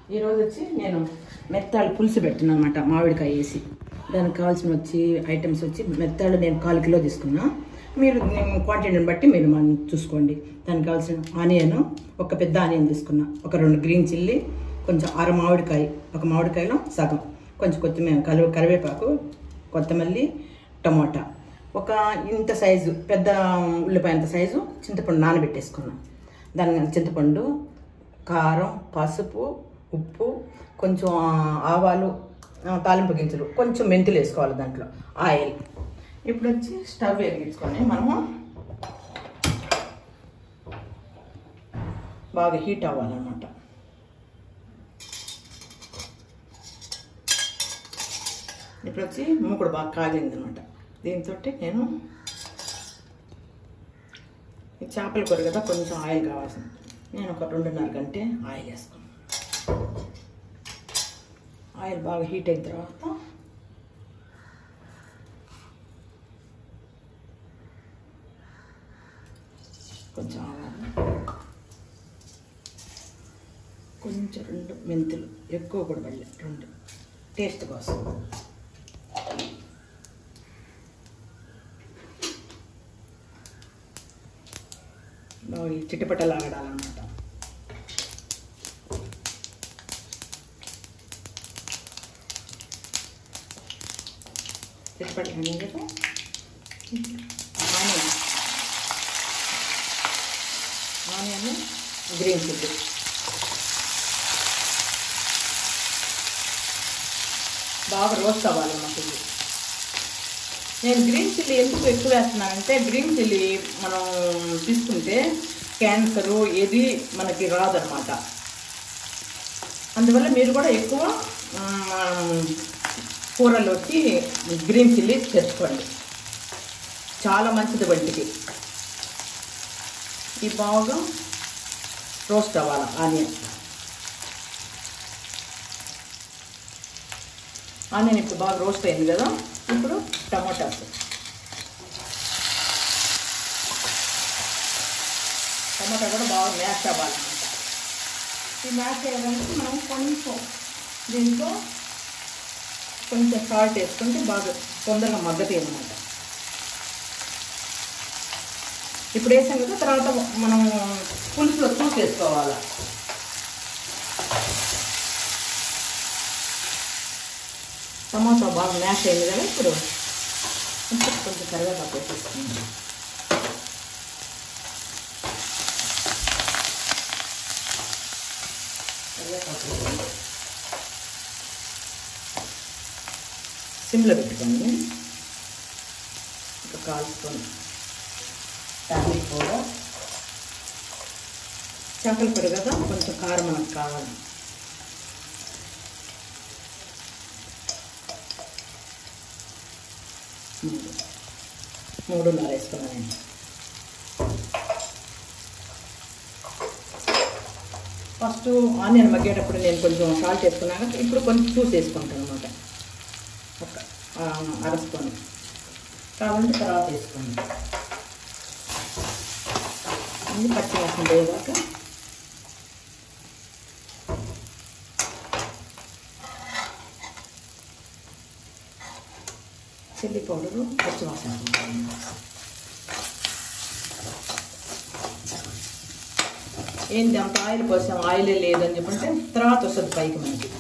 ఈరోజు వచ్చి నేను మెత్తాళ్ళు పులుసు పెట్టిన అనమాట మామిడికాయ వేసి దానికి కావాల్సిన వచ్చి ఐటమ్స్ వచ్చి మెత్తాళ్ళు నేను కాలు కిలో తీసుకున్నా మీరు క్వాంటిటీని బట్టి మీరు మనం చూసుకోండి దానికి కావాల్సిన ఆనియన్ ఒక పెద్ద ఆనియన్ తీసుకున్నా ఒక రెండు గ్రీన్ చిల్లీ కొంచెం అర మామిడికాయ ఒక మామిడికాయలో సగం కొంచెం కొత్తిమీర కరివే కరివేపాకు కొత్తమల్లి టమోటా ఒక ఇంత సైజు పెద్ద ఉల్లిపాయ అంత సైజు చింతపండు నానబెట్టేసుకున్నాం దాని చింతపండు కారం పసుపు ఉప్పు కొంచెం ఆ, ఆవాలు ఆ, తాలింపు గింజలు కొంచెం మెంతులు వేసుకోవాలి దాంట్లో ఆయిల్ ఇప్పుడు వచ్చి స్టవ్ వెలిగించుకొని మనము బాగా హీట్ అవ్వాలన్నమాట ఇప్పుడు వచ్చి మూకుడు బాగా కాగింది అనమాట దీంతో నేను ఈ చేపల కూర కదా కొంచెం ఆయిల్ కావాల్సింది నేను ఒక రెండున్నర గంట ఆయిల్ వేసుకున్నాను ఆయిల్ బాగా హీట్ అయిన తర్వాత కొంచెం ఆవాలు కొంచెం రెండు మెంతులు ఎక్కువ కూడా పడలే రెండు టేస్ట్ కోసం బాగా ఈ చిట్టపట్టలు ఆగడాలన్నమాట చిట్టపట్టలు అనేది కదా ఆనియన్ ఆనియన్ గ్రీన్ చిల్లీ బాగా రోస్ట్ అవ్వాలి మాకు ఇది నేను గ్రీన్ చిల్లీ ఎందుకు ఎక్కువ వేస్తున్నానంటే గ్రీన్ చిల్లీ మనం తీసుకుంటే క్యాన్సరు ఏది మనకి రాదనమాట అందువల్ల మీరు కూడా ఎక్కువ మ్, కూరలోకి గ్రీన్ చిల్లీ తెచ్చుకోండి చాలా మంచిది వంటికి ఈ బాగా రోస్ట్ అవ్వాలి ఆనియన్ ఆనియన్ ఇప్పుడు బాగా రోస్ట్ అయింది కదా ఇప్పుడు టమాటాస్ టమాటా కూడా బాగా మ్యాష్ అవ్వాలన్నమాట ఈ మ్యాష్ అయ్యడానికి మనం కొంచెం దీంట్లో కొంచెం సాల్ట్ వేసుకుంటే బాగా తొందరగా మగ్గతాయి అన్నమాట ఇప్పుడు వేసాం కదా తర్వాత మనం పులుసులో చూసి వేసుకోవాలి టమాటా బాగా మ్యాష్ అయింది కదా ఇప్పుడు కొంచెం కొంచెం కరివేపాకు వేసేసుకుందాం కరివేపాకు వేసి సిమ్లో పెట్టుకోండి ఇంకా కాల్చుకొని టాబ్లెట్ కూడా చేపల కూర కదా కొంచెం కారం మనకు కావాలి మూడు మూడున్నర వేసుకున్నాను నేను ఫస్ట్ ఆనియన్ మగ్గేటప్పుడు నేను కొంచెం సాల్ట్ వేసుకున్నాక ఇప్పుడు కొంచెం చూసి వేసుకుంటాను అనమాట ఒక ఆ, అర స్పూన్ కావాలంటే తర్వాత వేసుకోండి అన్ని పచ్చి వాసన పోయేదాకా చిల్లీ పౌడరు పచ్చి వాసన పోతుంది. ఏంటి అంత ఆయిల్ పోసాం ఆయిలే లేదని చెప్పంటే తర్వాత వస్తుంది పైకి మనకి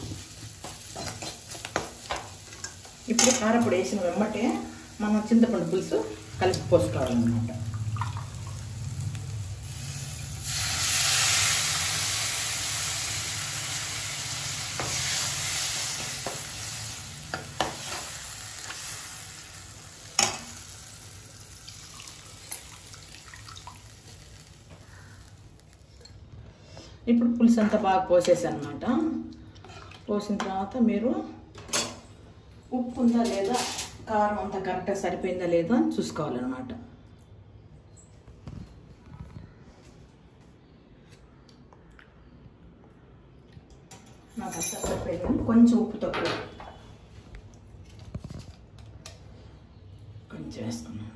ఇప్పుడు కారపొడి వేసిన వెమ్మటే మనం చింతపండు పులుసు కలిపి పోసుకోవాలన్నమాట ఇప్పుడు పులుసు అంతా బాగా పోసేసాను అనమాట పోసిన తర్వాత మీరు ఉప్పు ఉందా లేదా కారం అంతా కరెక్ట్గా సరిపోయిందా లేదా అని చూసుకోవాలన్నమాట నాకు అంతా సరిపోయింది కానీ కొంచెం ఉప్పు తక్కువ కొంచెం వేసుకున్నాను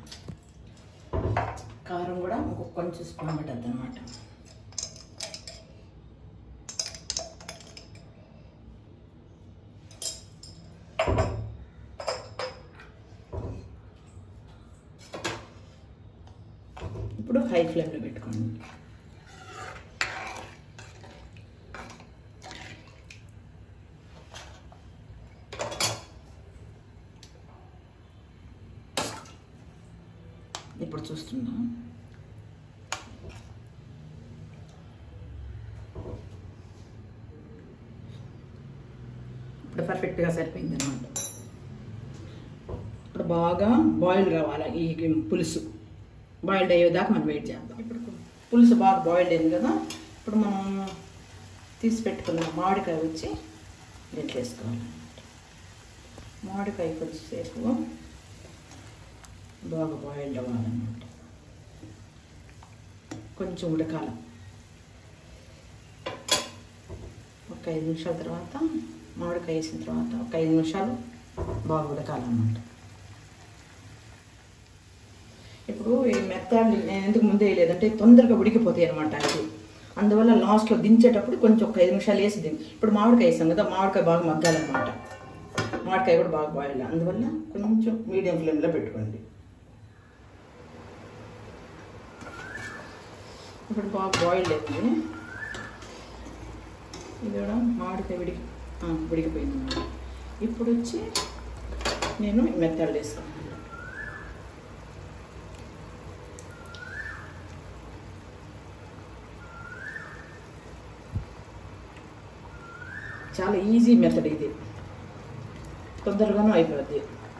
కారం కూడా ఇంకొక కొంచెం స్పూన్ పట్టద్దు అనమాట ఇప్పుడు హై ఫ్లేమ్లో పెట్టుకోండి ఇప్పుడు చూస్తున్నా ఇప్పుడు పర్ఫెక్ట్గా సరిపోయింది అనమాట ఇప్పుడు బాగా బాయిల్ కావాలి ఈ పులుసు బాయిల్డ్ అయ్యేదాకా మనం వెయిట్ చేద్దాం ఇప్పుడు పులుసు బాగా బాయిల్డ్ అయింది కదా ఇప్పుడు మనం తీసి పెట్టుకున్న మామిడికాయ వచ్చి దీంట్లో వేసుకోవాలి మామిడికాయ కొద్దిసేపు బాగా బాయిల్డ్ అవ్వాలన్నమాట కొంచెం ఉడకాలి ఒక ఐదు నిమిషాల తర్వాత మామిడికాయ వేసిన తర్వాత ఒక ఐదు నిమిషాలు బాగా ఉడకాలన్నమాట ఇప్పుడు ఈ మెత్తాలు నేను ఎందుకు ముందే వేయలేదంటే తొందరగా ఉడికిపోతాయి అనమాట అది అందువల్ల లాస్ట్లో దించేటప్పుడు కొంచెం ఒక ఐదు నిమిషాలు వేసి దించి ఇప్పుడు మామిడికాయ వేసాం కదా మామిడికాయ బాగా మగ్గాలన్నమాట మామిడికాయ కూడా బాగా బాయిల్ అందువల్ల కొంచెం మీడియం ఫ్లేమ్లో పెట్టుకోండి ఇప్పుడు బాగా బాయిల్ అయింది ఇది కూడా మామిడికాయ విడికి ఆ, ఉడికిపోయింది అన్నమాట. ఇప్పుడు వచ్చి నేను ఈ మెత్తలు వేసుకున్నాను చాలా ఈజీ మెథడ్ ఇది తొందరగానూ అయిపోద్ది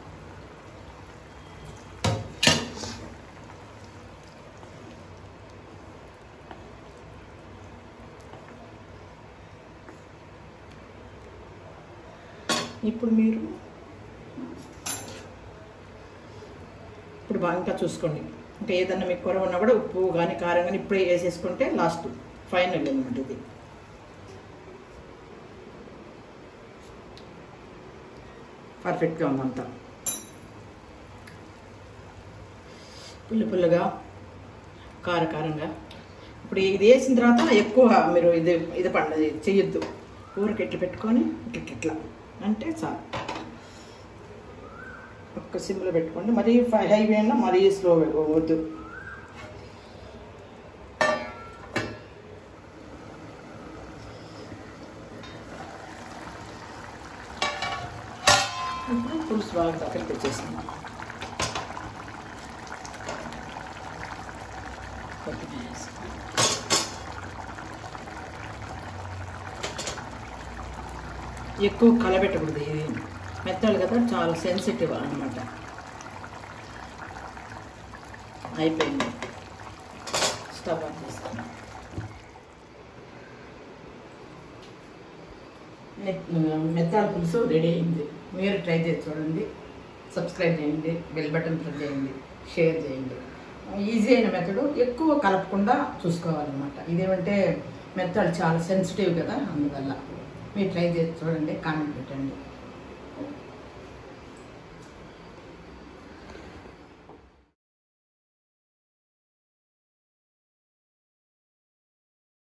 ఇప్పుడు మీరు ఇప్పుడు బాగా ఇంకా చూసుకోండి ఇంకా ఏదన్నా మీకు కొర ఉన్నా కూడా ఉప్పు కానీ కారం కానీ ఇప్పుడే వేసేసుకుంటే లాస్ట్ ఫైనల్ అనమాట ఇది పర్ఫెక్ట్గా ఉందంతా పుల్ల పుల్లగా కారకారంగా ఇప్పుడు ఇది వేసిన తర్వాత ఎక్కువ మీరు ఇది ఇది పండది చెయ్యొద్దు ఊరికి ఎట్లా పెట్టుకొని ఇట్లా ఇట్లా అంటే చాలు ఒక్క సిమ్లో పెట్టుకోండి మరీ హైవే అయినా మరీ స్లో వద్దు ఇప్పుడు పులుసు బాగా దగ్గరికి వచ్చేసింది కొద్దిగా వేసుకో. ఎక్కువ కలబెట్టకూడదు ఇది మెత్తలు కదా చాలా సెన్సిటివ్ అన్నమాట అయిపోయింది స్టవ్ ఆన్ చేసుకున్నాం మెత్తాల పులుసు రెడీ అయింది మీరు ట్రై చేసి చూడండి సబ్స్క్రైబ్ చేయండి బెల్ బటన్ ప్రెస్ చేయండి షేర్ చేయండి ఈజీ అయిన మెథడ్ ఎక్కువ కలపకుండా చూసుకోవాలన్నమాట ఇదేమంటే మెథడ్ చాలా సెన్సిటివ్ కదా అందువల్ల మీరు ట్రై చేసి చూడండి కామెంట్ పెట్టండి